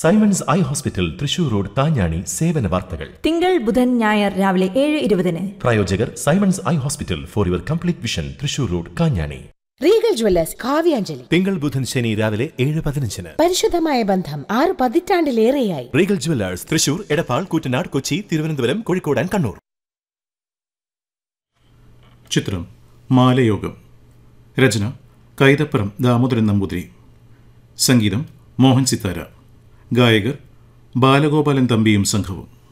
Symons eye hospital Thrissur road താഞ്ഞാണി സേവന വാർത്തകൾ തിങ്കൾ ബുധൻ ഞായർ രാവിലെ ഏഴ് ഇരുപതിന് പ്രായോജകർ Simons eye hospital for your complete vision Thrissur road Kanjani Regal Jewellers Kavyanjali തിങ്കൾ ബുധൻ ശനി രാവിലെ ഏഴ് പതിനഞ്ചിന് പരിശുദ്ധമായ ബന്ധം ആറ് പതിറ്റാണ്ടിലേറെയായി Regal Jewellers Thrissur Edappal Koottanad Kochi Thiruvananthapuram Kozhikode and Kannur ചിത്രം മാലയോഗം രചന കൈതപ്പുറം ദാമോദരൻ നമ്പൂതിരി സംഗീതം മോഹൻ സിത്താര ഗായകർ ബാലഗോപാലൻ തമ്പിയും സംഘവും